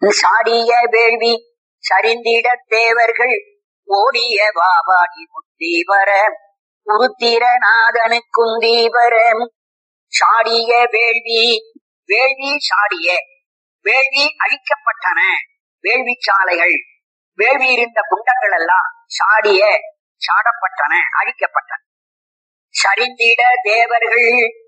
சாடிய வேள்வி சரிந்திட தேவர்கள் ஓடிய வாவாடி முத்தீவர உருத்திரநாதனுக்குந்தீவர சாடிய வேள்வி வேள்வி சாடிய வேள்வி அழிக்கப்பட்டன வேள்வி சாலைகள் வேள்வி இருந்த குண்டங்கள் எல்லாம் சாடிய சாடப்பட்டன அழிக்கப்பட்டன சரிந்திட தேவர்கள்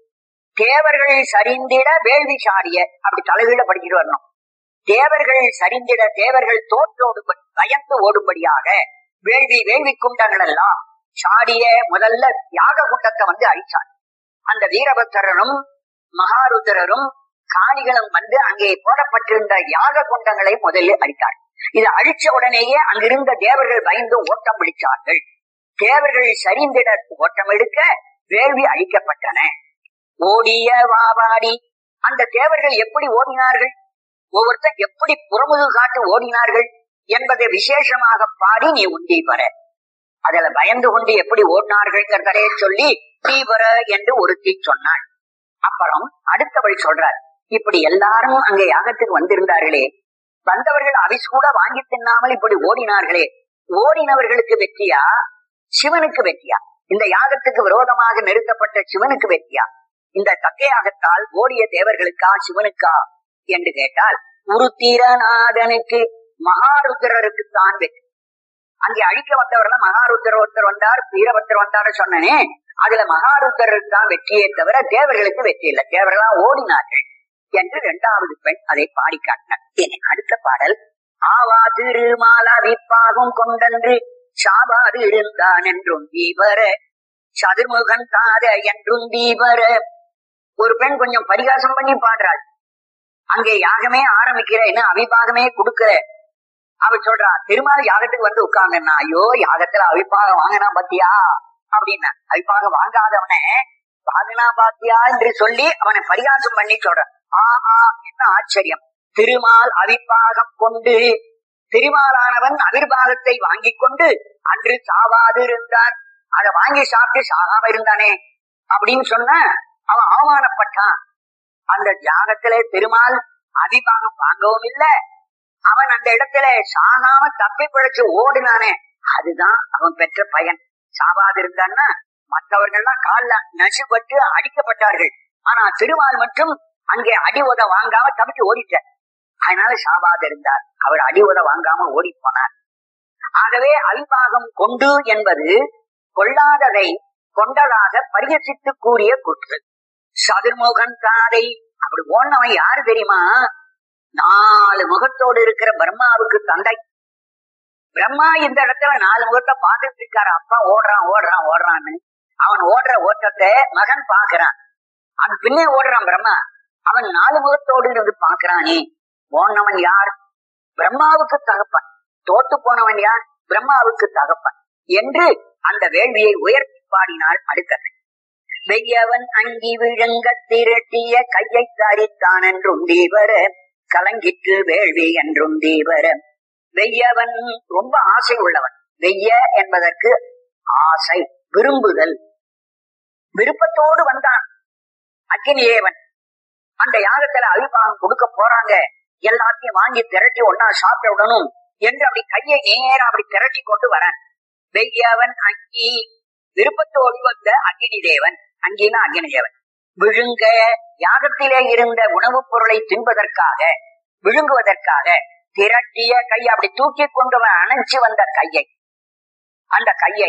தேவர்கள் சரிந்திட வேள்வி சாடிய அப்படி தலைகீழ படிச்சுட்டு வரணும் தேவர்கள் சரிந்திட தேவர்கள் தோற்றோடுபடி பயந்து ஓடும்படியாக வேள்வி வேள்வி குண்டங்கள் எல்லாம் சாடிய முதல்ல யாக குண்டத்தை வந்து அழிச்சார் அந்த வீரபத்திரனும் மகாருத்ரரும் காளிகளும் வந்து அங்கே போடப்பட்டிருந்த யாக குண்டங்களை முதலில் அழித்தார் இது அழிச்ச உடனேயே அங்கிருந்த தேவர்கள் பயந்து ஓட்டம் பிடிச்சார்கள் தேவர்கள் சரிந்திட ஓட்டம் எடுக்க வேள்வி அழிக்கப்பட்டன ஓடிய வாவாடி அந்த தேவர்கள் எப்படி ஓடினார்கள் ஒவ்வொருத்தர் எப்படி புறமுது காட்டு ஓடினார்கள் என்பதை விசேஷமாக பாடி நீ உண்டி வர அதுல பயந்து கொண்டு எப்படி ஓடினார்கள்ங்கிறதே சொல்லி தீவர என்று ஒருத்தி சொன்னாள் அப்புறம் அடுத்தவள் சொல்றார் இப்படி எல்லாரும் அங்கே யாகத்துக்கு வந்திருந்தார்களே வந்தவர்கள் அவிஸ் கூட வாங்கி தின்னாமல் இப்படி ஓடினார்களே ஓடினவர்களுக்கு வெற்றியா சிவனுக்கு வெற்றியா இந்த யாகத்துக்கு விரோதமாக நிறுத்தப்பட்ட சிவனுக்கு வெற்றியா இந்த தக்கையாகத்தால் ஓடிய தேவர்களுக்கா சிவனுக்கா என்று கேட்டால் உருத்திரநாதனுக்கு மகாருத்திரருக்குத்தான் வெற்றி அங்கே அழிக்க வந்தவர்கள் மகாருத்தர் ஒருத்தர் வந்தார் வீரபத்தர் வந்தார் சொன்னனே அதுல மகாருத்தருக்கு தான் வெற்றியே தவிர தேவர்களுக்கு வெற்றி இல்லை தேவர்களா ஓடினார்கள் என்று இரண்டாவது பெண் அதை பாடி காட்டினார் இனி அடுத்த பாடல் ஆவா திருமாலா விப்பாகும் கொண்டன்று சாபாது இருந்தான் என்றும் தீவர சதுர்முகன் தாத என்றும் தீவர ஒரு பெண் கொஞ்சம் பரிகாசம் பண்ணி பாடுறாள் அங்கே யாகமே ஆரம்பிக்கிற என்ன அவிபாகமே கொடுக்கிற அவ சொல்றா திருமால் யாகத்துக்கு வந்து உட்கார்ந்தா ஐயோ யாகத்துல அவிப்பாகம் வாங்கினா பாத்தியா அப்படின்னா அவிப்பாகம் வாங்காதவனே வாங்கினா பாத்தியா என்று சொல்லி அவனை பரிகாசம் பண்ணி சொல்றான் ஆஹா என்ன ஆச்சரியம் திருமால் அவிப்பாகம் கொண்டு திருமாலானவன் அவிர்வாகத்தை வாங்கி கொண்டு அன்று சாவாது இருந்தான் அதை வாங்கி சாப்பிட்டு சாகாம இருந்தானே அப்படின்னு சொன்ன அவன் அவமானப்பட்டான் அந்த தியாகத்திலே திருமால் அவிபாகம் வாங்கவும் இல்லை அவன் அந்த இடத்துல சாகாம தப்பி பிழைச்சு ஓடினானே அதுதான் அவன் பெற்ற பயன் சாவாது இருந்தான்னா மற்றவர்கள்லாம் கால்ல நசுப்பட்டு அடிக்கப்பட்டார்கள் ஆனா திருமால் மட்டும் அங்கே அடி உத வாங்காம தப்பிச்சு ஓடிட்டார் அதனால சாவாது இருந்தார் அவர் அடி உத வாங்காம ஓடி போனார் ஆகவே அவிபாகம் கொண்டு என்பது கொள்ளாததை கொண்டதாக பரிகசித்து கூறிய குற்று சதுர்முகன் காதை அப்படி ஓடினவன் யாரு தெரியுமா நாலு முகத்தோடு இருக்கிற பிரம்மாவுக்கு தந்தை பிரம்மா இந்த இடத்துல நாலு முகத்தை பார்த்துட்டு இருக்காரு அப்பா ஓடுறான் ஓடுறான் ஓடுறான்னு அவன் ஓடுற ஓட்டத்தை மகன் பாக்குறான் அவன் பின்னே ஓடுறான் பிரம்மா அவன் நாலு முகத்தோடு இருந்து பாக்குறானே ஓடினவன் யார் பிரம்மாவுக்கு தகப்பன் தோத்து போனவன் யார் பிரம்மாவுக்கு தகப்பன் என்று அந்த வேள்வியை உயர்த்தி பாடினாள் அடுத்தவன் வெய்யவன் அங்கி விழுங்க திரட்டிய கையை தாரித்தான் என்றும் தீவர கலங்கிற்று வேள்வி என்றும் தீவர வெய்யவன் ரொம்ப ஆசை உள்ளவன் வெய்ய என்பதற்கு ஆசை விரும்புதல் விருப்பத்தோடு வந்தான் அக்னியேவன் அந்த யாகத்துல அவிபாகம் கொடுக்க போறாங்க எல்லாத்தையும் வாங்கி திரட்டி ஒன்னா சாப்பிட விடணும் என்று அப்படி கையை நேரம் அப்படி திரட்டி கொண்டு வரான் வெய்யவன் அங்கி விருப்பத்தோடு வந்த அக்னி தேவன் அங்கினா அக்னி தேவன் விழுங்க யாகத்திலே இருந்த உணவுப் பொருளை தின்பதற்காக விழுங்குவதற்காக திரட்டிய கை அப்படி தூக்கி கொண்டு அணைச்சு வந்த கையை அந்த கையை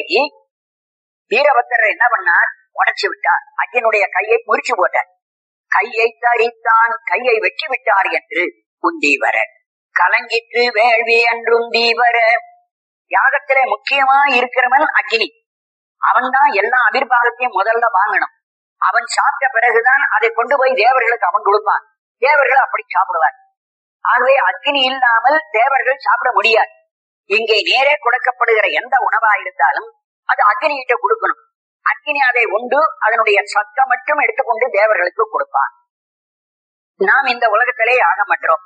வீரபத்திரர் என்ன பண்ணார் உடைச்சு விட்டார் அக்கினுடைய கையை முறிச்சு போட்டார் கையை தரித்தான் கையை வெற்றி விட்டார் என்று உந்தீவர கலங்கிற்று வேள்வி என்றும் தீவர யாகத்திலே முக்கியமா இருக்கிறவன் அக்னி அவன் தான் எல்லா அபிர்வாகத்தையும் முதல்ல வாங்கணும் அவன் சாப்பிட்ட பிறகுதான் அதை கொண்டு போய் தேவர்களுக்கு அவன் கொடுப்பான் தேவர்கள் அப்படி சாப்பிடுவார் ஆகவே அக்னி இல்லாமல் தேவர்கள் சாப்பிட முடியாது இங்கே நேரே கொடுக்கப்படுகிற எந்த உணவா இருந்தாலும் அது அக்னிகிட்ட கொடுக்கணும் அக்னி அதை உண்டு அதனுடைய சத்தம் மட்டும் எடுத்துக்கொண்டு தேவர்களுக்கு கொடுப்பான் நாம் இந்த உலகத்திலே யாகம் பண்றோம்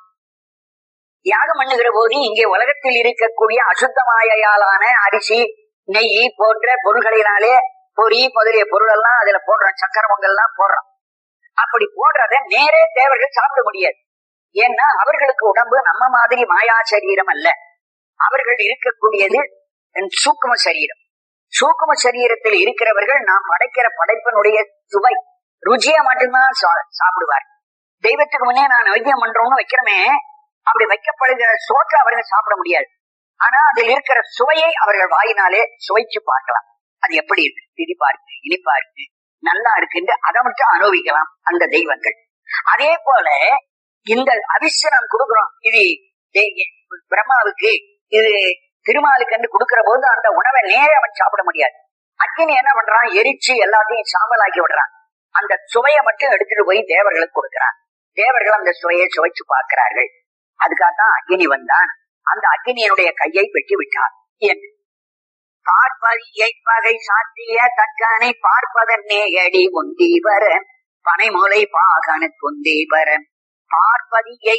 யாகம் பண்ணுகிற போது இங்கே உலகத்தில் இருக்கக்கூடிய அசுத்தமாயாலான அரிசி நெய் போன்ற பொருள்களினாலே பொறி முதலிய பொருள் எல்லாம் அதுல போடுறோம் சக்கர பொங்கல் எல்லாம் போடுறோம் அப்படி போடுறத நேரே தேவர்கள் சாப்பிட முடியாது ஏன்னா அவர்களுக்கு உடம்பு நம்ம மாதிரி மாயா சரீரம் அல்ல அவர்கள் இருக்கக்கூடியது சூக்கும சரீரம் சூக்கும சரீரத்தில் இருக்கிறவர்கள் நாம் படைக்கிற படைப்பினுடைய சுவை ருச்சியை மட்டும்தான் சா- சாப்பிடுவார் தெய்வத்துக்கு முன்னே நான் நைவேத்தியம் பண்றோம்னு வைக்கிறோமே அப்படி வைக்கப்படுகிற சோற்றை அவர்கள் சாப்பிட முடியாது ஆனா அதில் இருக்கிற சுவையை அவர்கள் வாயினாலே சுவைச்சு பார்க்கலாம் அது எப்படி இருக்கு திதிப்பா இருக்கு இனிப்பா இருக்கு நல்லா இருக்குன்னு அதை மட்டும் அனுபவிக்கலாம் அந்த தெய்வங்கள் அதே போல இந்த அவிச நாம் கொடுக்கிறோம் இது தே- பிரம்மாவுக்கு இது திருமாலுக்கு என்று கொடுக்கிற போது அந்த உணவை நேர அவன் சாப்பிட முடியாது அக்கினி என்ன பண்றான் எரிச்சு எல்லாத்தையும் சாம்பலாக்கி விடுறான் அந்த சுவையை மட்டும் எடுத்துட்டு போய் தேவர்களுக்கு கொடுக்கிறான் தேவர்கள் அந்த சுவையை சுவைச்சு பார்க்கிறார்கள் அதுக்காகத்தான் அக்கினி வந்தான் அந்த அக்கினியனுடைய கையை வெட்டி விட்டார் என்று பார்ப்பதியை பகை சாற்றிய தக்கானை பார்ப்பதன்னே அடி உந்தி வர பனைமுலை பாகனு குந்தி வர பார்வதியை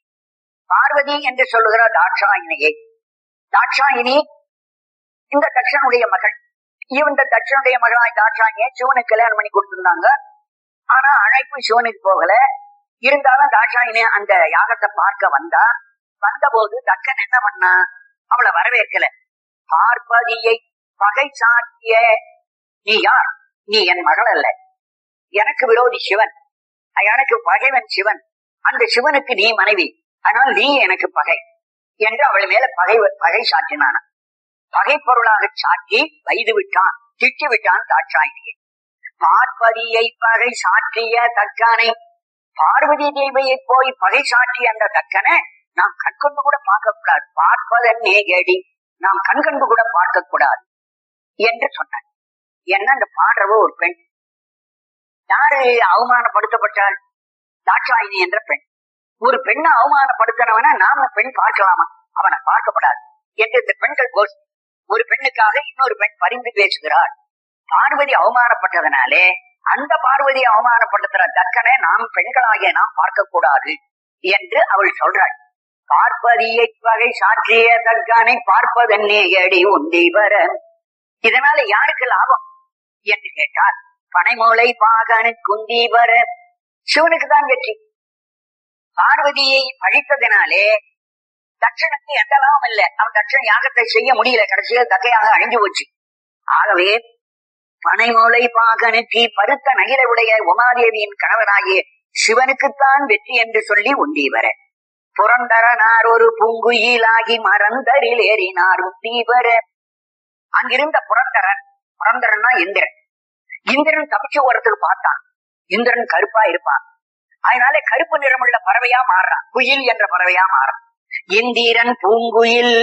பார்வதி என்று சொல்லுகிற தாட்சாயினியை தாட்சாயினி இந்த தட்சனுடைய மகள் இவன் இந்த தட்சனுடைய மகளாய் தாட்சாயினியை சிவனுக்கு கல்யாணம் பண்ணி கொடுத்திருந்தாங்க ஆனா அழைப்பு சிவனுக்கு போகல இருந்தாலும் தாட்சாயினி அந்த யாகத்தை பார்க்க வந்தா வந்தபோது தக்கன் என்ன பண்ணா அவளை வரவேற்கல பார்ப்பதியை பகை சாட்டிய நீ யார் நீ என் மகள் அல்ல எனக்கு விரோதி சிவன் எனக்கு பகைவன் சிவன் அந்த சிவனுக்கு நீ மனைவி ஆனால் நீ எனக்கு பகை என்று அவள் மேல பகை பகை சாட்டினான் பகை பொருளாக சாட்டி வைது விட்டான் திட்டி விட்டான் தாட்சாயினியை பார்வதியை பகை சாற்றிய தக்கானை பார்வதி தேவியை போய் பகை சாட்டிய அந்த தக்கனை நாம் கண்கொண்டு கூட பார்க்க கூடாது பார்ப்பதன் நேகடி நாம் கண்கண்டு கூட பார்க்க கூடாது என்று சொன்னார் என்ன அந்த பாடுறவ ஒரு பெண் யாரு அவமானப்படுத்தப்பட்டாள் தாட்சாயினி என்ற பெண் ஒரு பெண்ணை அவமானப்படுத்தினவன நாம பெண் பார்க்கலாமா அவனை பார்க்கப்படாது என்று இந்த பெண்கள் கோஷ் ஒரு பெண்ணுக்காக இன்னொரு பெண் பரிந்து பேசுகிறாள் பார்வதி அவமானப்பட்டதனாலே அந்த பார்வதியை அவமானப்படுத்துற தக்கனை நாம் பெண்களாகிய நாம் பார்க்க கூடாது என்று அவள் சொல்றாள் பார்ப்பதியை வகை சாற்றிய தற்கானை பார்ப்பதன்னே அடி உந்தி வர இதனால யாருக்கு லாபம் என்று கேட்டால் பனைமூளை பாகனு குந்தி வர சிவனுக்கு தான் வெற்றி பார்வதியை பழித்ததினாலே தட்சனுக்கு எந்த லாபம் இல்லை அவன் தட்சன் யாகத்தை செய்ய முடியல கடைசியில் தக்கையாக அழிஞ்சு போச்சு ஆகவே பனைமூளை பாகனுக்கு பருத்த நகில உடைய உமாதேவியின் கணவனாகிய சிவனுக்குத்தான் வெற்றி என்று சொல்லி உந்தி வர புரந்தரனார் ஒரு பூங்குயிலாகி மறந்தரில் ஏறினார் உந்தி வர அங்கிருந்த புரந்தரன் புரந்தரன்னா இந்திரன் இந்திரன் தப்பிச்சு வரத்துக்கு பார்த்தான் இந்திரன் கருப்பா இருப்பான் அதனால கருப்பு நிறமுள்ள பறவையா மாறுறான் குயில் என்ற பறவையா மாறுறான் இந்திரன் பூங்குயில்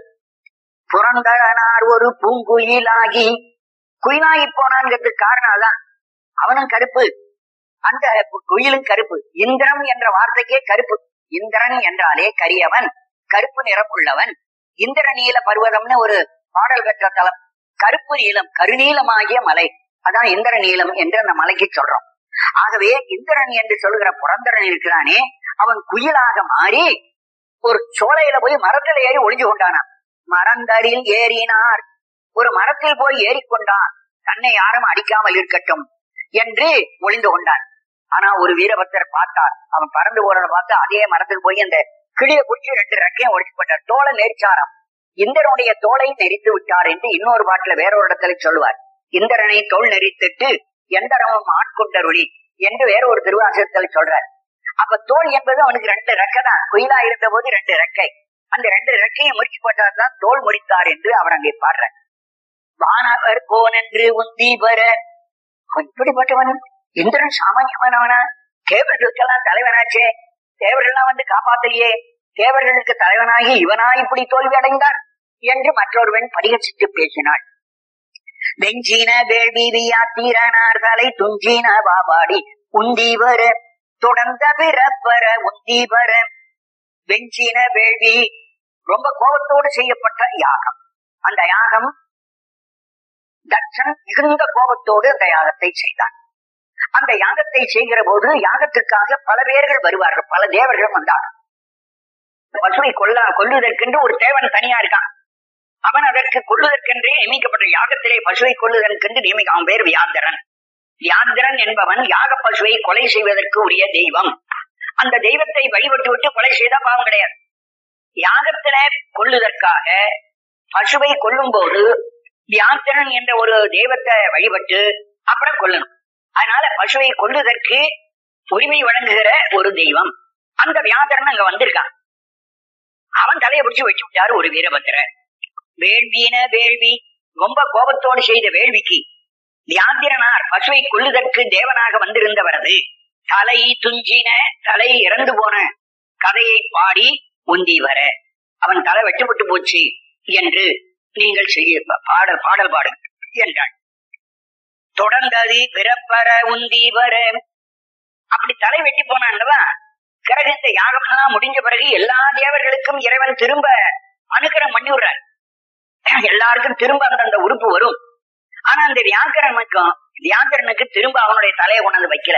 புரந்தரனார் ஒரு பூங்குயிலாகி குயிலாகி போனான்ங்கிறதுக்கு காரணம் அதான் அவனும் கருப்பு அந்த குயிலும் கருப்பு இந்திரம் என்ற வார்த்தைக்கே கருப்பு இந்திரன் என்றாலே கரியவன் கருப்பு நிறமுள்ளவன் இந்திர நீல பர்வதம்னு ஒரு பாடல் பெற்ற தலம் கருப்பு நீலம் கருநீலமாகிய மலை அதான் இந்திர நீலம் என்று அந்த மலைக்கு சொல்றோம் ஆகவே இந்திரன் என்று சொல்லுகிற புரந்தரன் இருக்கிறானே அவன் குயிலாக மாறி ஒரு சோலையில போய் மரத்துல ஏறி ஒளிஞ்சு கொண்டானான் மரந்தரில் ஏறினார் ஒரு மரத்தில் போய் ஏறிக்கொண்டான் தன்னை யாரும் அடிக்காமல் இருக்கட்டும் என்று ஒளிந்து கொண்டான் ஆனா ஒரு வீரபக்தர் பார்த்தார் அவன் பறந்து போறத பார்த்து அதே மரத்துக்கு போய் அந்த கிளிய குடிச்சு ரெண்டு ரெக்கையும் ஒடிச்சு போட்டார் தோலை நெரிச்சாராம் இந்திரனுடைய தோலை நெரித்து விட்டார் என்று இன்னொரு பாட்டுல வேறொரு இடத்துல சொல்லுவார் இந்திரனை தோல் நெரித்துட்டு எந்தரமும் ஆட்கொண்டருளி என்று வேற ஒரு திருவாசகத்தில் சொல்றார் அப்ப தோல் என்பது அவனுக்கு ரெண்டு ரெக்கை தான் குயிலா இருந்த போது ரெண்டு ரெக்கை அந்த ரெண்டு ரெக்கையும் முறிச்சு போட்டார் தான் தோல் முறித்தார் என்று அவர் அங்கே பாடுற வானவர் கோன் என்று உந்தி வர அவன் இப்படிப்பட்டவன் இந்திரன் சாமானியமானவனா தேவர்களுக்கெல்லாம் தலைவனாச்சே தேவர்கள்லாம் வந்து காப்பாத்தலையே தேவர்களுக்கு தலைவனாகி இவனா இப்படி தோல்வி அடைந்தான் என்று மற்றொருவன் பரிகசித்து பேசினாள் வெஞ்சின வேள்வி வியாத்திரனார் தலை துஞ்சின பாபாடி உந்தி வர தொடர்ந்த பிறப்பர உந்தி வர வெஞ்சின வேள்வி ரொம்ப கோபத்தோடு செய்யப்பட்ட யாகம் அந்த யாகம் தட்சன் மிகுந்த கோபத்தோடு அந்த யாகத்தை செய்தான் அந்த யாகத்தை செய்கிற போது யாகத்திற்காக பல பேர்கள் வருவார்கள் பல தேவர்கள் வந்தார்கள் பசுவை கொல்ல கொல்லுவதற்கென்று ஒரு தேவன் தனியா இருக்கான் அவன் அதற்கு கொள்ளுதற்கென்றே நியமிக்கப்பட்ட யாகத்திலே பசுவை கொள்ளுதற்கென்று நியமிக்க அவன் பேர் வியாந்திரன் வியாந்திரன் என்பவன் யாக பசுவை கொலை செய்வதற்கு உரிய தெய்வம் அந்த தெய்வத்தை வழிபட்டு விட்டு கொலை செய்தா பாவம் கிடையாது யாகத்துல கொள்ளுதற்காக பசுவை கொல்லும் போது வியாத்திரன் என்ற ஒரு தெய்வத்தை வழிபட்டு அப்புறம் கொல்லணும் அதனால பசுவை கொல்லுதற்கு உரிமை வழங்குகிற ஒரு தெய்வம் அந்த வியாதரன் அங்க வந்திருக்கான் அவன் தலையை பிடிச்சு வச்சு விட்டாரு ஒரு வீரபத்திரர் வேள்வியின வேள்வி ரொம்ப கோபத்தோடு செய்த வேள்விக்கு வியாந்திரனார் பசுவை கொல்லுதற்கு தேவனாக வந்திருந்தவரது தலை துஞ்சின தலை இறந்து போன கதையை பாடி உந்தி வர அவன் தலை வெட்டுப்பட்டு போச்சு என்று நீங்கள் செய்ய பாடல் பாடல் பாடுங்கள் என்றாள் தொடர்ந்தது பிறப்பற உந்தி வர அப்படி தலை வெட்டி போனான்டவா பிறகு இந்த யாகமெல்லாம் முடிஞ்ச பிறகு எல்லா தேவர்களுக்கும் இறைவன் திரும்ப அனுக்கிரம் பண்ணி விடுறார் எல்லாருக்கும் திரும்ப அந்தந்த உறுப்பு வரும் ஆனா அந்த வியாக்கரனுக்கும் வியாக்கரனுக்கு திரும்ப அவனுடைய தலையை கொண்டாந்து வைக்கல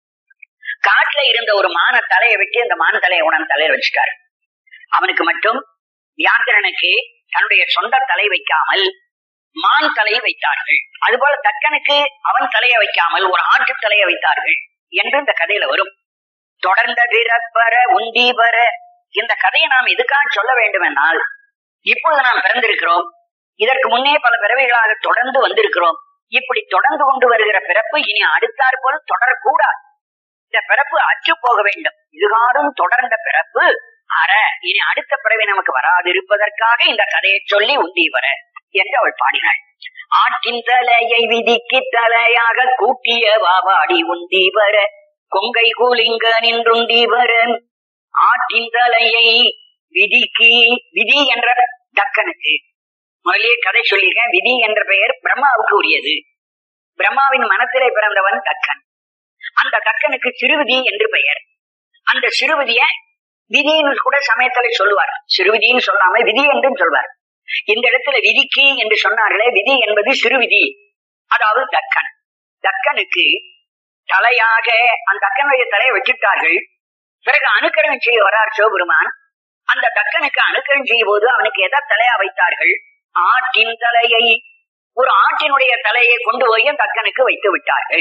காட்டுல இருந்த ஒரு மான தலையை வெட்டி அந்த மான தலையை கொண்டாந்து தலையில வச்சுட்டாரு அவனுக்கு மட்டும் வியாக்கரனுக்கு தன்னுடைய சொந்த தலை வைக்காமல் மான் தலையை வைத்தார்கள் அதுபோல தக்கனுக்கு அவன் தலையை வைக்காமல் ஒரு ஆட்டு தலையை வைத்தார்கள் என்று இந்த கதையில வரும் தொடர்ந்த வீரப்பர உந்தீபர இந்த கதையை நாம் எதுக்காக சொல்ல வேண்டும் என்னால் இப்பொழுது நாம் பிறந்திருக்கிறோம் இதற்கு முன்னே பல பிறவைகளாக தொடர்ந்து வந்திருக்கிறோம் இப்படி தொடர்ந்து கொண்டு வருகிற பிறப்பு இனி அடுத்தாற் போல தொடரக்கூடாது இந்த பிறப்பு அற்று போக வேண்டும் இதுகாரும் தொடர்ந்த பிறப்பு அற இனி அடுத்த பிறவி நமக்கு வராது இருப்பதற்காக இந்த கதையை சொல்லி உந்தி வர என்று அவள் பாடினாள் ஆட்டின் தலையை விதிக்கு தலையாக கூட்டிய வாவாடி உந்தி வர கொங்கை கூலிங்க நின்றுந்தி வர ஆட்டின் தலையை விதிக்கு விதி என்ற தக்கனுக்கு முதலே கதை சொல்லியிருக்கேன் விதி என்ற பெயர் பிரம்மாவுக்கு உரியது பிரம்மாவின் மனத்திலே பிறந்தவன் தக்கன் அந்த தக்கனுக்கு சிறுவிதி என்று பெயர் அந்த சிறுவிதிய விதின்னு கூட சமயத்துல சொல்லுவார் சிறுவிதின்னு சொல்லாம விதி என்றும் சொல்வார் இந்த இடத்துல விதிக்கு என்று சொன்னார்களே விதி என்பது சிறுவிதி அதாவது தக்கன் தக்கனுக்கு தலையாக அந்த தக்கனுடைய தலையை வச்சுட்டார்கள் பிறகு அனுக்கரணம் செய்ய வரார் சிவபெருமான் அந்த தக்கனுக்கு அனுக்கரணம் செய்யும் போது அவனுக்கு எதை தலையா வைத்தார்கள் ஆட்டின் தலையை ஒரு ஆட்டினுடைய தலையை கொண்டு போய் அந்த தக்கனுக்கு வைத்து விட்டார்கள்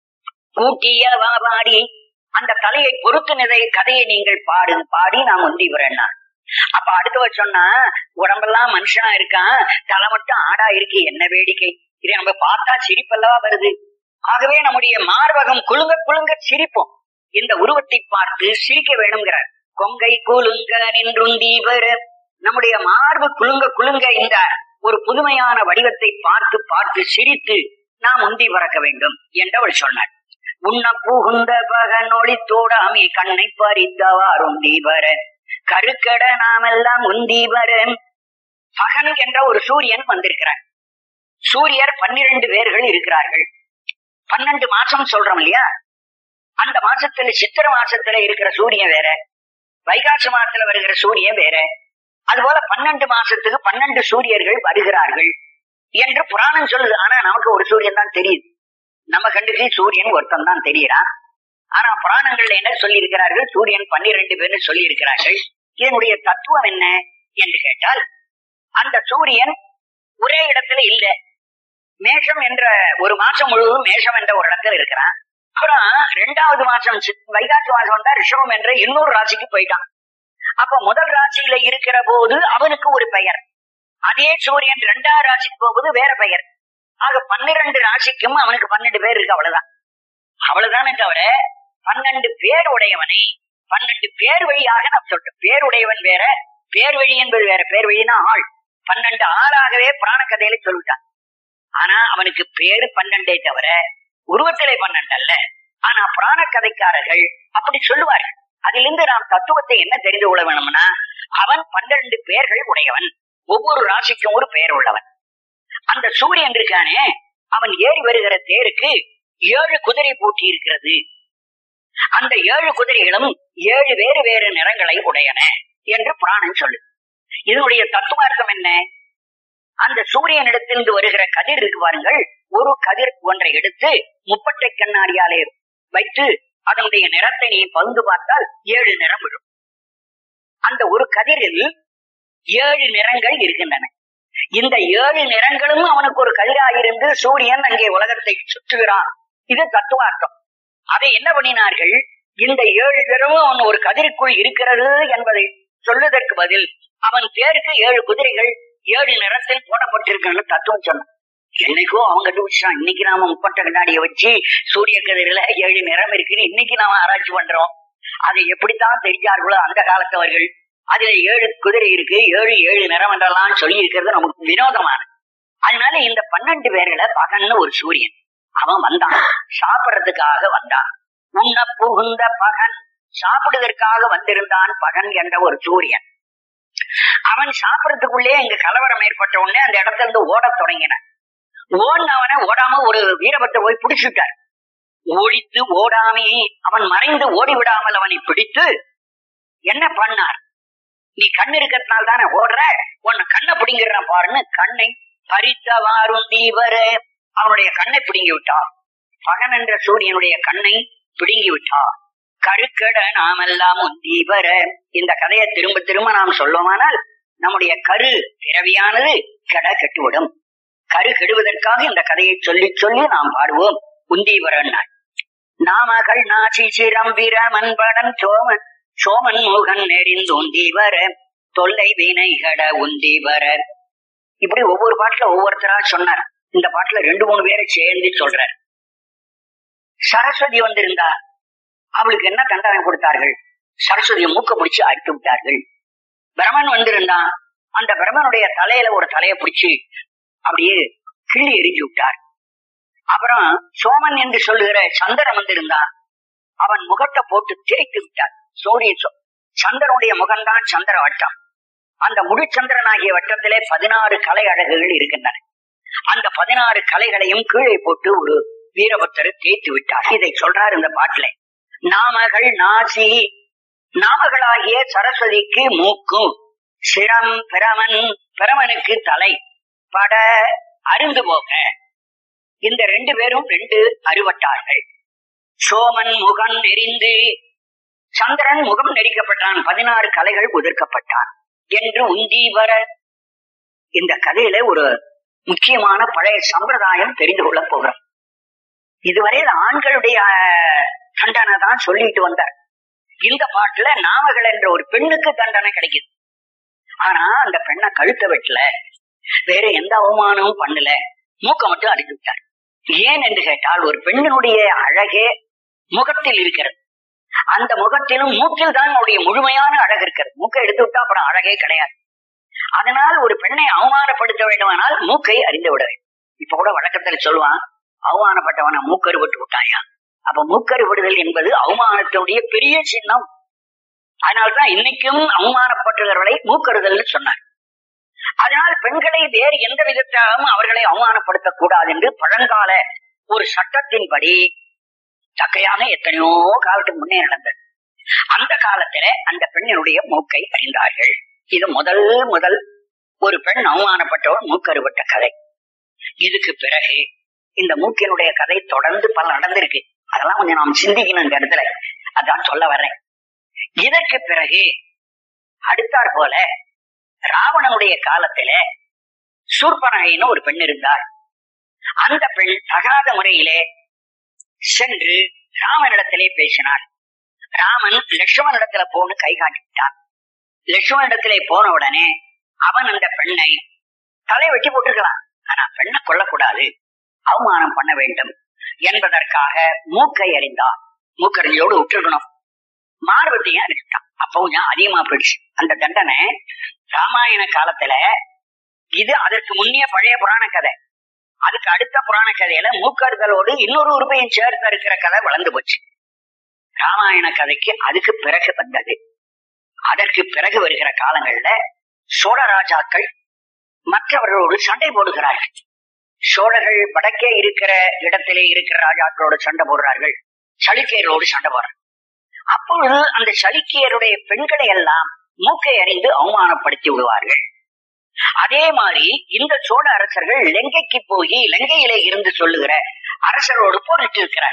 கூட்டிய வாடி அந்த தலையை பொறுத்து நிலை கதையை நீங்கள் பாடு பாடி நான் ஒந்தி வரேன்னா அப்ப அடுத்தவ சொன்னா உடம்பெல்லாம் மனுஷனா இருக்கான் தலை மட்டும் ஆடா இருக்கு என்ன வேடிக்கை இதை நம்ம பார்த்தா சிரிப்பல்லவா வருது ஆகவே நம்முடைய மார்பகம் குலுங்க குலுங்க சிரிப்போம் இந்த உருவத்தை பார்த்து சிரிக்க வேணுங்கிறார் கொங்கை குலுங்க நின்றுந்தி வர நம்முடைய மார்பு குலுங்க குலுங்க இந்த ஒரு புதுமையான வடிவத்தை பார்த்து பார்த்து சிரித்து நாம் உந்தி பறக்க வேண்டும் என்று அவள் சொன்னாள் உன்ன புகுந்த பகன் ஒளி தோடாமி கண்ணை பறித்தவார் உந்தி வர கருக்கட நாமெல்லாம் உந்தி வர பகன் என்ற ஒரு சூரியன் வந்திருக்கிறார் சூரியர் பன்னிரண்டு பேர்கள் இருக்கிறார்கள் பன்னெண்டு மாசம் சொல்றோம் இல்லையா அந்த மாசத்துல சித்திர மாசத்துல இருக்கிற சூரியன் வேற வைகாசி மாசத்துல வருகிற சூரியன் வேற அதுபோல பன்னெண்டு மாசத்துக்கு பன்னெண்டு சூரியர்கள் வருகிறார்கள் என்று புராணம் சொல்லுது ஆனா நமக்கு ஒரு சூரியன் தான் தெரியுது நம்ம கண்டுக்கு சூரியன் ஒருத்தன் தான் தெரியறான் ஆனா புராணங்கள்ல என்ன சொல்லி இருக்கிறார்கள் சூரியன் பன்னிரண்டு பேர்னு சொல்லி இருக்கிறார்கள் இதனுடைய தத்துவம் என்ன என்று கேட்டால் அந்த சூரியன் ஒரே இடத்துல இல்ல மேஷம் என்ற ஒரு மாசம் முழுவதும் மேஷம் என்ற ஒரு இடத்துல இருக்கிறான் அப்புறம் ரெண்டாவது மாசம் வைகாசி மாசம் வந்தா ரிஷபம் என்ற இன்னொரு ராசிக்கு போயிட்டான் அப்ப முதல் ராசியில இருக்கிற போது அவனுக்கு ஒரு பெயர் அதே சூரியன் ரெண்டாவது ராசிக்கு போகும்போது வேற பெயர் ஆக பன்னிரண்டு ராசிக்கும் அவனுக்கு பன்னெண்டு பேர் இருக்கு அவ்வளவுதான் அவ்வளவுதானே தவிர பன்னெண்டு பேர் உடையவனை பன்னெண்டு பேர் வழியாக நான் சொல்றேன் பேர் உடையவன் வேற பேர் வழி என்பது வேற பேர் வழினா ஆள் பன்னெண்டு ஆளாகவே புராண கதையில சொல்லிட்டான் ஆனா அவனுக்கு பேரு பன்னெண்டே தவிர உருவத்திலே பன்னெண்டு அல்ல ஆனா புராண கதைக்காரர்கள் அப்படி சொல்லுவார்கள் அதிலிருந்து நாம் தத்துவத்தை என்ன தெரிந்து கொள்ள வேணும்னா அவன் பன்னிரண்டு பேர்கள் உடையவன் ஒவ்வொரு ராசிக்கும் ஒரு பெயர் உள்ளவன் அந்த சூரியன் இருக்கானே அவன் ஏறி வருகிற தேருக்கு ஏழு குதிரை பூட்டி இருக்கிறது அந்த ஏழு குதிரைகளும் ஏழு வேறு வேறு நிறங்களை உடையன என்று புராணம் சொல்லு இதனுடைய தத்துவார்த்தம் என்ன அந்த சூரியனிடத்திலிருந்து வருகிற கதிர் இருக்கு பாருங்கள் ஒரு கதிர் ஒன்றை எடுத்து முப்பட்டை கண்ணாடியாலே வைத்து அதனுடைய நிறத்தை நீ பங்கு பார்த்தால் ஏழு நிறம் விடும் அந்த ஒரு கதிரில் ஏழு நிறங்கள் இருக்கின்றன இந்த ஏழு நிறங்களும் அவனுக்கு ஒரு கதிராயிருந்து சூரியன் அங்கே உலகத்தை சுற்றுகிறான் இது தத்துவார்த்தம் அதை என்ன பண்ணினார்கள் இந்த ஏழு தினமும் அவன் ஒரு கதிருக்குள் இருக்கிறது என்பதை சொல்லுவதற்கு பதில் அவன் பேருக்கு ஏழு குதிரைகள் ஏழு நிறத்தில் போடப்பட்டிருக்கின்ற தத்துவம் சொன்னான் என்னைக்கோ அவங்க கண்டுபிடிச்சான் இன்னைக்கு நாம முப்பட்ட கண்ணாடியை வச்சு சூரிய கதிரில ஏழு நிறம் இருக்குன்னு இன்னைக்கு நாம ஆராய்ச்சி பண்றோம் அதை எப்படித்தான் தெரிஞ்சார்களோ அந்த காலத்தவர்கள் அதுல ஏழு குதிரை இருக்கு ஏழு ஏழு நிறம் என்றெல்லாம் சொல்லி இருக்கிறது நமக்கு வினோதமான அதனால இந்த பன்னெண்டு பேர்களை பகன்னு ஒரு சூரியன் அவன் வந்தான் சாப்பிடறதுக்காக வந்தான் உண்ண புகுந்த பகன் சாப்பிடுவதற்காக வந்திருந்தான் பகன் என்ற ஒரு சூரியன் அவன் சாப்பிடறதுக்குள்ளே இங்க கலவரம் ஏற்பட்ட உடனே அந்த இடத்துல இருந்து ஓடத் தொடங்கினான் ஓடினவனை ஓடாம ஒரு வீரபத்தை போய் பிடிச்சுட்டார் ஓடித்து ஓடாமே அவன் மறைந்து ஓடி விடாமல் அவனை பிடித்து என்ன பண்ணார் நீ கண் இருக்கிறதுனால தானே ஓடுற உன்னை கண்ணை பிடிங்கிற பாருன்னு கண்ணை பறித்தவாறும் தீவர அவனுடைய கண்ணை பிடுங்கி விட்டார் பகன் என்ற சூரியனுடைய கண்ணை பிடுங்கி விட்டார் கருக்கட நாமெல்லாம் உந்தீவர இந்த கதையை திரும்ப திரும்ப நாம் சொல்லுவோமானால் நம்முடைய கரு பிறவியானது கெட கெட்டுவிடும் கரு கெடுவதற்காக இந்த கதையை சொல்லி சொல்லி நாம் பாடுவோம் உந்தீவரன் நாமகள் நாசி சிரம் வீரமன் படன் சோமன் சோமன் முகன் நெறிந்து உந்தி வர தொல்லை வினைகட உந்தி வர இப்படி ஒவ்வொரு பாட்டுல ஒவ்வொருத்தரா சொன்னார் இந்த பாட்டுல ரெண்டு மூணு பேரை சேர்ந்து சொல்றார் சரஸ்வதி வந்திருந்தா அவளுக்கு என்ன தண்டனை கொடுத்தார்கள் சரஸ்வதியை மூக்க பிடிச்சு அடித்து விட்டார்கள் பிரமன் வந்திருந்தான் அந்த பிரமனுடைய தலையில ஒரு தலையை பிடிச்சு அப்படியே கிள்ளி எரிஞ்சு விட்டார் அப்புறம் சோமன் என்று சொல்லுகிற சந்திரன் வந்திருந்தான் அவன் முகத்தை போட்டு தேய்த்து விட்டார் சூரிய சோ- சந்திரனுடைய முகம்தான் சந்திர வட்டம் அந்த முழு சந்திரனாகிய வட்டத்திலே பதினாறு கலை அழகுகள் இருக்கின்றன அந்த பதினாறு கலைகளையும் கீழே போட்டு ஒரு வீரபக்தர் தேய்த்து விட்டார் இதை சொல்றார் இந்த பாட்டுல நாமகள் நாசி நாமகளாகிய சரஸ்வதிக்கு மூக்கு சிரம் பிரமன் பிரமனுக்கு தலை பட அருந்து போக இந்த ரெண்டு பேரும் ரெண்டு அறுவட்டார்கள் சோமன் முகம் நெறிந்து சந்திரன் முகம் நெரிக்கப்பட்டான் பதினாறு கலைகள் உதிர்க்கப்பட்டான் என்று உந்தி வர இந்த கதையில ஒரு முக்கியமான பழைய சம்பிரதாயம் தெரிந்து கொள்ள போகிறோம் இதுவரையில் ஆண்களுடைய அஹ், தண்டனை தான் சொல்லிட்டு வந்தார் இந்த பாட்டுல நாமகள் என்ற ஒரு பெண்ணுக்கு தண்டனை கிடைக்குது ஆனா அந்த பெண்ணை கழுத்தை வெட்டல வேற எந்த அவமானமும் பண்ணல மூக்க மட்டும் அடித்து விட்டார் ஏன் என்று கேட்டால் ஒரு பெண்ணினுடைய அழகே முகத்தில் இருக்கிறது அந்த முகத்திலும் மூக்கில் தான் அவருடைய முழுமையான அழகு இருக்கிறது மூக்கை எடுத்து விட்டா அப்புறம் அழகே கிடையாது அதனால் ஒரு பெண்ணை அவமானப்படுத்த வேண்டுமானால் மூக்கை அறிந்து விட வேண்டும் இப்ப கூட வழக்கத்தில் சொல்லுவான் அவமானப்பட்டவனை மூக்கரு விட்டு விட்டாயா அப்ப மூக்கரு விடுதல் என்பது அவமானத்தினுடைய பெரிய சின்னம் அதனால்தான் இன்னைக்கும் அவமானப்பட்டவர்களை மூக்கறுதல் சொன்னார் அதனால் பெண்களை வேறு எந்த விதத்தாலும் அவர்களை அவமானப்படுத்தக் கூடாது என்று பழங்கால ஒரு சட்டத்தின்படி தக்கையாக எத்தனையோ காலத்துக்கு முன்னே நடந்தது அந்த காலத்துல அந்த பெண்ணினுடைய மூக்கை அறிந்தார்கள் இது முதல் முதல் ஒரு பெண் அவமானப்பட்டவர் மூக்கறுபட்ட கதை இதுக்கு பிறகு இந்த மூக்கினுடைய கதை தொடர்ந்து பல நடந்திருக்கு அதெல்லாம் கொஞ்சம் நாம் சிந்திக்கணும் இந்த இடத்துல அதான் சொல்ல வர்றேன் இதற்கு பிறகு அடுத்தாற் போல ராவணனுடைய காலத்தில சூர்பனகைன்னு ஒரு பெண் இருந்தார் அந்த பெண் தகாத முறையிலே சென்று ராமனிடத்திலே பேசினார் ராமன் லட்சுமணிடத்துல போன்னு கை காட்டிவிட்டான் லட்சுமணிடத்திலே போன உடனே அவன் அந்த பெண்ணை தலை வெட்டி போட்டிருக்கலாம் ஆனா பெண்ணை கொல்லக்கூடாது அவமானம் பண்ண வேண்டும் என்பதற்காக மூக்கை அறிந்தான் மூக்கறிஞ்சோடு விட்டுருக்கணும் மார்பத்தையும் அறிஞ்சிட்டான் அப்போ கொஞ்சம் அதிகமா போயிடுச்சு அந்த தண்டனை ராமாயண காலத்துல இது அதற்கு முன்னே பழைய புராண கதை அதுக்கு அடுத்த புராண கதையில மூக்கறுதலோடு இன்னொரு உறுப்பையும் சேர்த்து இருக்கிற கதை வளர்ந்து போச்சு ராமாயண கதைக்கு அதுக்கு பிறகு வந்தது அதற்கு பிறகு வருகிற காலங்கள்ல சோழ ராஜாக்கள் மற்றவர்களோடு சண்டை போடுகிறார்கள் சோழர்கள் வடக்கே இருக்கிற இடத்திலே இருக்கிற ராஜாக்களோடு சண்டை போடுறார்கள் சளுக்கியரோடு சண்டை போடுறார்கள் அப்பொழுது அந்த சளுக்கியருடைய பெண்களை எல்லாம் மூக்கை அறிந்து அவமானப்படுத்தி விடுவார்கள் அதே மாதிரி இந்த சோழ அரசர்கள் லங்கைக்கு போய் லங்கையிலே இருந்து சொல்லுகிற அரசரோடு போரிட்டு இருக்கிறார்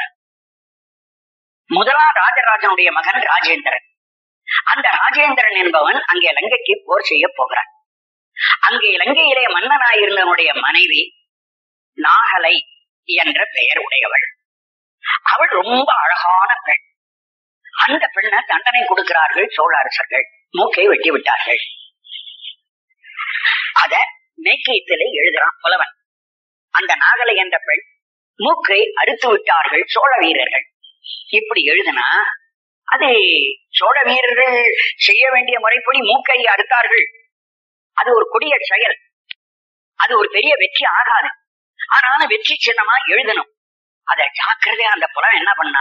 முதலாம் ராஜராஜனுடைய மகன் ராஜேந்திரன் அந்த ராஜேந்திரன் என்பவன் அங்கே லங்கைக்கு போர் செய்ய போகிறான் அங்கே இலங்கையிலே மன்னனாயிருந்தவனுடைய மனைவி நாகலை என்ற பெயர் உடையவள் அவள் ரொம்ப அழகான பெண் அந்த பெண்ணை தண்டனை கொடுக்கிறார்கள் சோழ அரசர்கள் மூக்கை வெட்டி விட்டார்கள் அத மேற்கத்திலே எழுதுறான் புலவன் அந்த நாகலை என்ற பெண் மூக்கை அறுத்து விட்டார்கள் சோழ வீரர்கள் இப்படி எழுதுனா அது சோழ வீரர்கள் செய்ய வேண்டிய முறைப்படி மூக்கை அறுத்தார்கள் அது ஒரு கொடிய செயல் அது ஒரு பெரிய வெற்றி ஆகாது ஆனாலும் வெற்றி சின்னமா எழுதணும் அத ஜாக்கிரதையா அந்த புலம் என்ன பண்ணா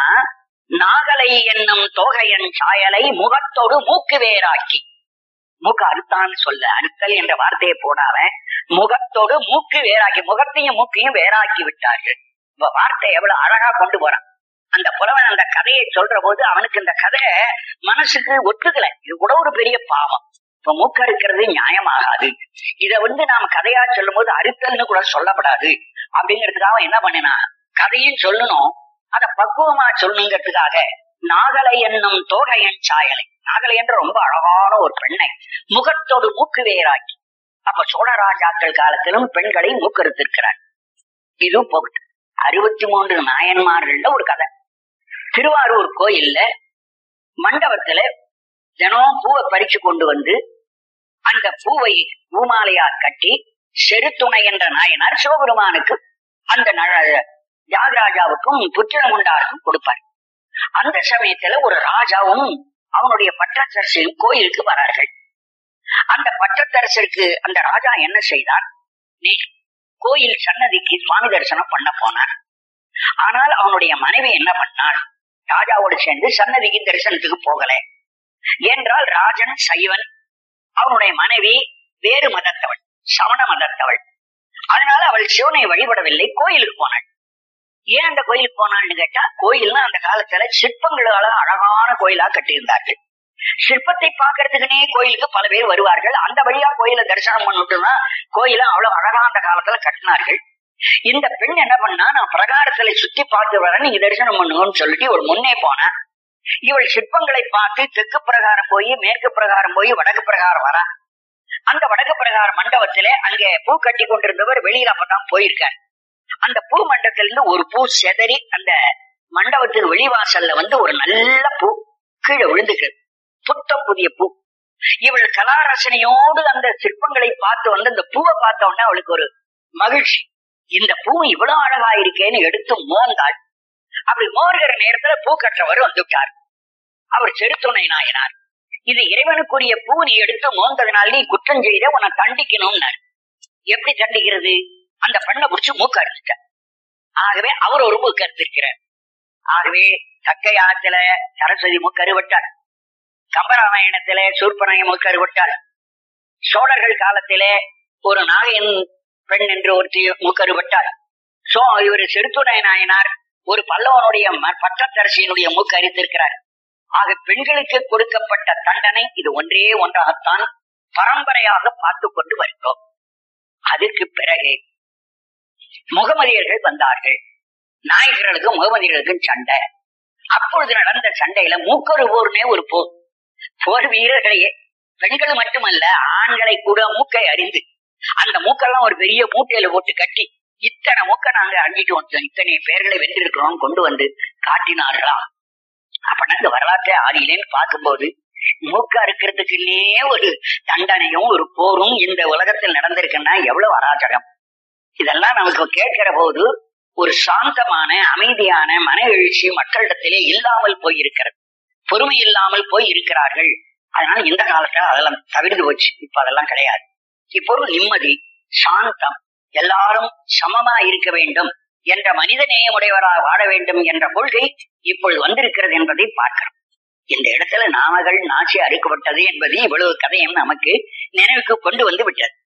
நாகலை என்னும் தோகையன் சாயலை முகத்தோடு மூக்கு வேறாக்கி மூக்கு அறுத்தான்னு சொல்ல அறுத்தல் என்ற வார்த்தையை போடாம முகத்தோடு மூக்கு வேறாக்கி முகத்தையும் மூக்கையும் வேறாக்கி விட்டார்கள் இப்ப வார்த்தை எவ்வளவு அழகா கொண்டு போறான் அந்த புலவன் அந்த கதையை சொல்ற போது அவனுக்கு இந்த கதை மனசுக்கு ஒத்துக்கல இது கூட ஒரு பெரிய பாவம் இப்ப மூக்க அறுக்கிறது நியாயமாகாது இத வந்து நாம கதையா சொல்லும் போது அறுத்தல்னு கூட சொல்லப்படாது அப்படிங்கிறதுக்காக என்ன பண்ணினா கதையும் சொல்லணும் அத பக்குவமா சொல்லணுங்கிறதுக்காக நாகலை என்னும் தோகையன் சாயலை நாகலை என்ற ரொம்ப அழகான ஒரு பெண்ணை முகத்தோடு மூக்கு வேறாக்கி அப்ப சோழ ராஜாக்கள் காலத்திலும் பெண்களை மூக்கறுத்திருக்கிறார் இது போகட்டும் அறுபத்தி மூன்று நாயன்மார்கள்ல ஒரு கதை திருவாரூர் கோயில்ல மண்டபத்துல தினம் பூவை பறிச்சு கொண்டு வந்து அந்த பூவை பூமாலையா கட்டி செருத்துணை என்ற நாயனார் சிவபெருமானுக்கு அந்த ந- தியாகராஜாவுக்கும் புத்திரமுண்டாருக்கும் கொடுப்பார் அந்த சமயத்துல ஒரு ராஜாவும் அவனுடைய பட்டத்தரசரும் கோயிலுக்கு வரார்கள் அந்த பட்டத்தரசருக்கு அந்த ராஜா என்ன செய்தார் நீ கோயில் சன்னதிக்கு சுவாமி தரிசனம் பண்ண போனார் ஆனால் அவனுடைய மனைவி என்ன பண்ணாள் ராஜாவோடு சேர்ந்து சன்னதிக்கு தரிசனத்துக்கு போகல என்றால் ராஜன் சைவன் அவனுடைய மனைவி வேறு மதத்தவள் சமண மதத்தவள் அதனால அவள் சிவனை வழிபடவில்லை கோயிலுக்கு போனாள் ஏன் அந்த கோயிலுக்கு போனாள்னு கேட்டா கோயில்னா அந்த காலத்துல சிற்பங்களால அழகான கோயிலா கட்டியிருந்தார்கள் சிற்பத்தை பாக்குறதுக்குனே கோயிலுக்கு பல பேர் வருவார்கள் அந்த வழியா கோயில தரிசனம் பண்ணிட்டுனா கோயில அவ்வளவு அழகா அந்த காலத்துல கட்டினார்கள் இந்த பெண் என்ன பண்ணா நான் பிரகாரத்துல சுத்தி பார்த்து வரேன் நீங்க தரிசனம் பண்ணுங்கன்னு சொல்லிட்டு இவள் முன்னே போனா இவள் சிற்பங்களை பார்த்து தெற்கு பிரகாரம் போய் மேற்கு பிரகாரம் போய் வடக்கு பிரகாரம் வரா அந்த வடக்கு பிரகார மண்டபத்திலே அங்கே பூ கட்டி கொண்டிருந்தவர் வெளியில அப்பதான் போயிருக்கார் அந்த பூ மண்டபத்திலிருந்து ஒரு பூ செதறி அந்த மண்டபத்தின் வெளிவாசல்ல வந்து ஒரு நல்ல பூ கீழே விழுந்துக்கிறது புத்தம் புதிய பூ இவள் கலாரசனையோடு அந்த சிற்பங்களை பார்த்து வந்து அந்த பூவை பார்த்த உடனே அவளுக்கு ஒரு மகிழ்ச்சி இந்த பூ இவ்வளவு அழகா இருக்கேன்னு எடுத்து மோந்தாள் அப்படி மோர்கிற நேரத்துல பூ கற்றவர் வந்துட்டார் அவர் செருத்துணை நாயனார் இது இறைவனுக்குரிய பூ நீ எடுத்து மோந்ததுனால நீ குற்றம் செய்த உன்னை தண்டிக்கணும்னார் எப்படி தண்டிக்கிறது அந்த பெண்ணை பிடிச்சு மூக்க அடிச்சிட்டார் ஆகவே அவர் ஒரு மூக்கு அறுத்திருக்கிறார் ஆகவே தக்கை ஆத்துல சரஸ்வதி மூக்கருவிட்டார் கம்பராமாயணத்திலே சூர்பனைய மூக்கருவிட்டார் சோழர்கள் காலத்திலே ஒரு நாகையன் பெண் என்று ஒருத்தி மூக்கருவிட்டார் சோ இவர் செருத்துணை நாயனார் ஒரு பல்லவனுடைய ம- பட்டத்தரசியினுடைய மூக்கு அரித்திருக்கிறார் ஆக பெண்களுக்கு கொடுக்கப்பட்ட தண்டனை இது ஒன்றே ஒன்றாகத்தான் பரம்பரையாக பார்த்து கொண்டு வருகிறோம் அதுக்கு பிறகு முகமதியர்கள் வந்தார்கள் நாயகர்களுக்கும் முகமதியர்களுக்கும் சண்டை அப்பொழுது நடந்த சண்டையில மூக்கொரு போர்னே ஒரு போர் போர் வீரர்களையே பெண்கள் மட்டுமல்ல ஆண்களை கூட மூக்கை அறிந்து அந்த மூக்கெல்லாம் ஒரு பெரிய மூட்டையில போட்டு கட்டி இத்தனை மூக்க நாங்க அணிஞ்சிட்டு வந்தோம் இத்தனை பேர்களை வென்றிருக்கிறோம் கொண்டு வந்து காட்டினார்களா அப்படின்னா இந்த வரலாற்றை ஆதியிலேன்னு பார்க்கும்போது மூக்க அறுக்கிறதுக்குன்னே ஒரு தண்டனையும் ஒரு போரும் இந்த உலகத்தில் நடந்திருக்குன்னா எவ்வளவு அராஜகம் இதெல்லாம் நமக்கு கேட்கிற போது ஒரு சாந்தமான அமைதியான மன எழுச்சி மக்களிடத்திலே இல்லாமல் போயிருக்கிறது பொறுமை இல்லாமல் போய் இருக்கிறார்கள் அதனால இந்த காலத்துல அதெல்லாம் தவிர்த்து போச்சு இப்ப அதெல்லாம் கிடையாது இப்போ ஒரு நிம்மதி சாந்தம் எல்லாரும் சமமா இருக்க வேண்டும் என்ற மனித நேயமுடையவராக வாழ வேண்டும் என்ற கொள்கை இப்பொழுது வந்திருக்கிறது என்பதை பார்க்கிறோம் இந்த இடத்துல நாமகள் நாசி அறுக்கப்பட்டது என்பது இவ்வளவு கதையும் நமக்கு நினைவுக்கு கொண்டு வந்து விட்டது